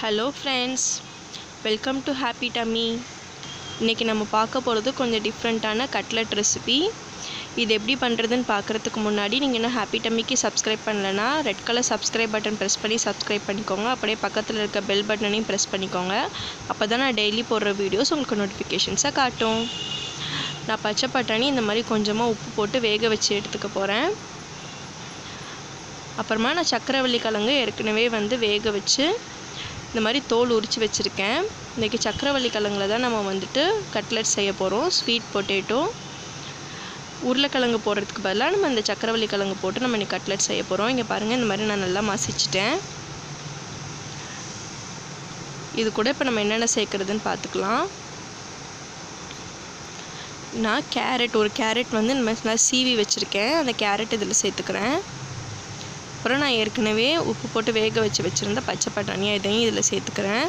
hello friends welcome to happy tummy இன்றைக்கி நம்ம பார்க்க போகிறது கொஞ்சம் டிஃப்ரெண்ட்டான கட்லட் ரெசிபி இது எப்படி பண்ணுறதுன்னு பார்க்குறதுக்கு முன்னாடி நீங்கள் இன்னும் ஹாப்பி டம்மிக்கு சப்ஸ்கிரைப் பண்ணலைன்னா red colour subscribe button press பண்ணி சப்ஸ்கிரைப் பண்ணிக்கோங்க அப்படியே பக்கத்தில் இருக்க பெல் பட்டனையும் ப்ரெஸ் பண்ணிக்கோங்க அப்போ தான் நான் டெய்லி போடுற வீடியோஸ் உங்களுக்கு நோட்டிஃபிகேஷன்ஸாக காட்டும் நான் பச்சை பட்டாணி இந்த மாதிரி கொஞ்சமாக உப்பு போட்டு வேக வச்சு எடுத்துக்க போகிறேன் அப்புறமா நான் சக்கரவள்ளி கிழங்கு ஏற்கனவே வந்து வேக வச்சு இந்த மாதிரி தோல் உரித்து வச்சுருக்கேன் இன்றைக்கி சக்கரவள்ளி கிழங்குல தான் நம்ம வந்துட்டு கட்லெட் செய்ய போகிறோம் ஸ்வீட் பொட்டேட்டோ உருளைக்கிழங்கு போடுறதுக்கு பதிலாக நம்ம இந்த சக்கரவள்ளி கிழங்கு போட்டு நம்ம இன்றைக்கி கட்லெட் செய்ய போகிறோம் இங்கே பாருங்கள் இந்த மாதிரி நான் நல்லா மசிச்சிட்டேன் இது கூட இப்போ நம்ம என்னென்ன சேர்க்குறதுன்னு பார்த்துக்கலாம் நான் கேரட் ஒரு கேரட் வந்து இந்த மாதிரி நல்லா சீவி வச்சுருக்கேன் அந்த கேரட் இதில் சேர்த்துக்கிறேன் அப்புறம் நான் ஏற்கனவே உப்பு போட்டு வேக வச்சு வச்சுருந்த பச்சை பட்டாணியாக இதையும் இதில் சேர்த்துக்கிறேன்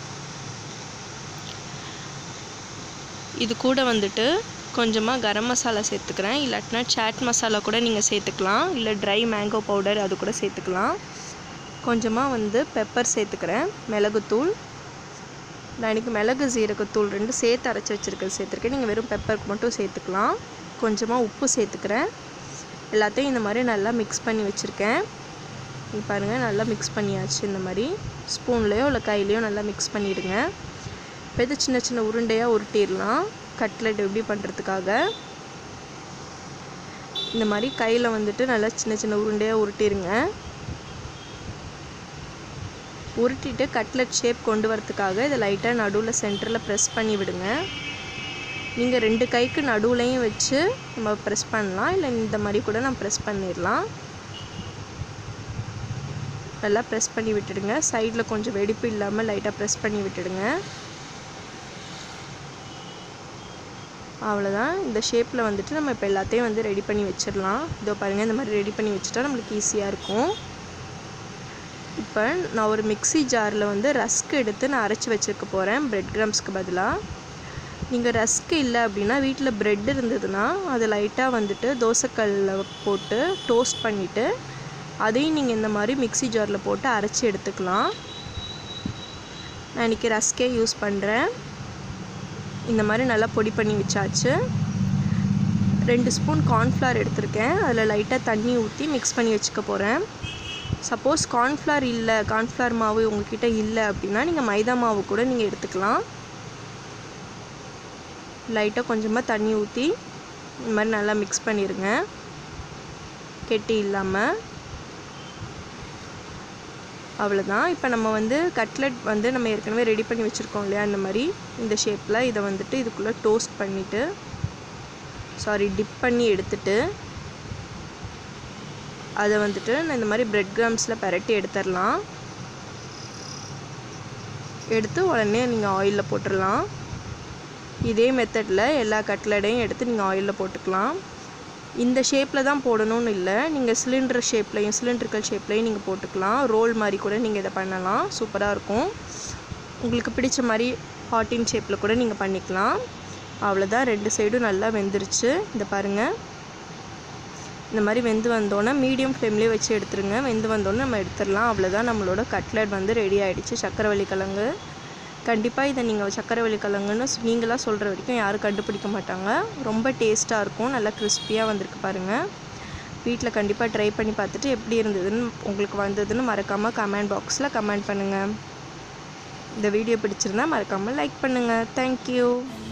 இது கூட வந்துட்டு கொஞ்சமாக கரம் மசாலா சேர்த்துக்கிறேன் இல்லாட்டினா சாட் மசாலா கூட நீங்கள் சேர்த்துக்கலாம் இல்லை ட்ரை மேங்கோ பவுடர் அது கூட சேர்த்துக்கலாம் கொஞ்சமாக வந்து பெப்பர் சேர்த்துக்கிறேன் மிளகுத்தூள் நான் இன்றைக்கி மிளகு சீரகத்தூள் ரெண்டு சேர்த்து அரைச்சி வச்சுருக்கிறது சேர்த்துருக்கேன் நீங்கள் வெறும் பெப்பருக்கு மட்டும் சேர்த்துக்கலாம் கொஞ்சமாக உப்பு சேர்த்துக்கிறேன் எல்லாத்தையும் இந்த மாதிரி நல்லா மிக்ஸ் பண்ணி வச்சுருக்கேன் இங்கே பாருங்கள் நல்லா மிக்ஸ் பண்ணியாச்சு இந்த மாதிரி ஸ்பூன்லேயோ இல்லை கையிலையோ நல்லா மிக்ஸ் பண்ணிவிடுங்க இப்போ இது சின்ன சின்ன உருண்டையாக உருட்டிடலாம் கட்லெட் எப்படி பண்ணுறதுக்காக இந்த மாதிரி கையில் வந்துட்டு நல்லா சின்ன சின்ன உருண்டையாக உருட்டிடுங்க உருட்டிட்டு கட்லெட் ஷேப் கொண்டு வரதுக்காக இதை லைட்டாக நடுவில் சென்டரில் ப்ரெஸ் பண்ணி விடுங்க நீங்கள் ரெண்டு கைக்கு நடுவுலையும் வச்சு நம்ம ப்ரெஸ் பண்ணலாம் இல்லை இந்த மாதிரி கூட நான் ப்ரெஸ் பண்ணிடலாம் நல்லா ப்ரெஸ் பண்ணி விட்டுடுங்க சைடில் கொஞ்சம் வெடிப்பு இல்லாமல் லைட்டாக ப்ரெஸ் பண்ணி விட்டுடுங்க அவ்வளோதான் இந்த ஷேப்பில் வந்துட்டு நம்ம இப்போ எல்லாத்தையும் வந்து ரெடி பண்ணி வச்சிடலாம் இதோ பாருங்கள் இந்த மாதிரி ரெடி பண்ணி வச்சுட்டா நம்மளுக்கு ஈஸியாக இருக்கும் இப்போ நான் ஒரு மிக்சி ஜாரில் வந்து ரஸ்க் எடுத்து நான் அரைச்சி வச்சுருக்க போகிறேன் ப்ரெட் கிரம்ஸ்க்கு பதிலாக நீங்கள் ரஸ்க்கு இல்லை அப்படின்னா வீட்டில் ப்ரெட் இருந்ததுன்னா அதை லைட்டாக வந்துட்டு தோசைக்கல்லில் போட்டு டோஸ்ட் பண்ணிவிட்டு அதையும் நீங்கள் இந்த மாதிரி மிக்சி ஜாரில் போட்டு அரைச்சி எடுத்துக்கலாம் நான் இன்றைக்கி ரஸ்கே யூஸ் பண்ணுறேன் இந்த மாதிரி நல்லா பொடி பண்ணி வச்சாச்சு ரெண்டு ஸ்பூன் கார்ன்ஃப்ளவர் எடுத்திருக்கேன் அதில் லைட்டாக தண்ணி ஊற்றி மிக்ஸ் பண்ணி வச்சுக்க போகிறேன் சப்போஸ் கார்ன்ஃப்ளவர் இல்லை கார்ன்ஃப்ளவர் மாவு உங்கள்கிட்ட இல்லை அப்படின்னா நீங்கள் மைதா மாவு கூட நீங்கள் எடுத்துக்கலாம் லைட்டாக கொஞ்சமாக தண்ணி ஊற்றி இந்த மாதிரி நல்லா மிக்ஸ் பண்ணிடுங்க கெட்டி இல்லாமல் அவ்வளோதான் இப்போ நம்ம வந்து கட்லெட் வந்து நம்ம ஏற்கனவே ரெடி பண்ணி வச்சுருக்கோம் இல்லையா இந்த மாதிரி இந்த ஷேப்பில் இதை வந்துட்டு இதுக்குள்ளே டோஸ்ட் பண்ணிவிட்டு சாரி டிப் பண்ணி எடுத்துட்டு அதை வந்துட்டு நான் இந்த மாதிரி ப்ரெட் கிராம்ஸில் பரட்டி எடுத்துடலாம் எடுத்து உடனே நீங்கள் ஆயிலில் போட்டுடலாம் இதே மெத்தடில் எல்லா கட்லடையும் எடுத்து நீங்கள் ஆயிலில் போட்டுக்கலாம் இந்த ஷேப்பில் தான் போடணும்னு இல்லை நீங்கள் சிலிண்டர் ஷேப்லையும் சிலிண்ட்ரிக்கல் ஷேப்லையும் நீங்கள் போட்டுக்கலாம் ரோல் மாதிரி கூட நீங்கள் இதை பண்ணலாம் சூப்பராக இருக்கும் உங்களுக்கு பிடிச்ச மாதிரி ஹாட்டின் ஷேப்பில் கூட நீங்கள் பண்ணிக்கலாம் அவ்வளோதான் ரெண்டு சைடும் நல்லா வெந்துருச்சு இந்த பாருங்கள் இந்த மாதிரி வெந்து வந்தோன்னே மீடியம் ஃப்ளேம்லேயே வச்சு எடுத்துருங்க வெந்து வந்தோன்னே நம்ம எடுத்துடலாம் அவ்வளோதான் நம்மளோட கட்லட் வந்து ரெடி ஆகிடுச்சு சக்கரவள்ளி கிழங்கு கண்டிப்பாக இதை நீங்கள் சக்கரவள்ளி கிழங்குன்னு நீங்களாக சொல்கிற வரைக்கும் யாரும் கண்டுபிடிக்க மாட்டாங்க ரொம்ப டேஸ்ட்டாக இருக்கும் நல்லா கிறிஸ்பியாக வந்திருக்கு பாருங்கள் வீட்டில் கண்டிப்பாக ட்ரை பண்ணி பார்த்துட்டு எப்படி இருந்ததுன்னு உங்களுக்கு வந்ததுன்னு மறக்காமல் கமெண்ட் பாக்ஸில் கமெண்ட் பண்ணுங்கள் இந்த வீடியோ பிடிச்சிருந்தா மறக்காமல் லைக் பண்ணுங்கள் தேங்க்யூ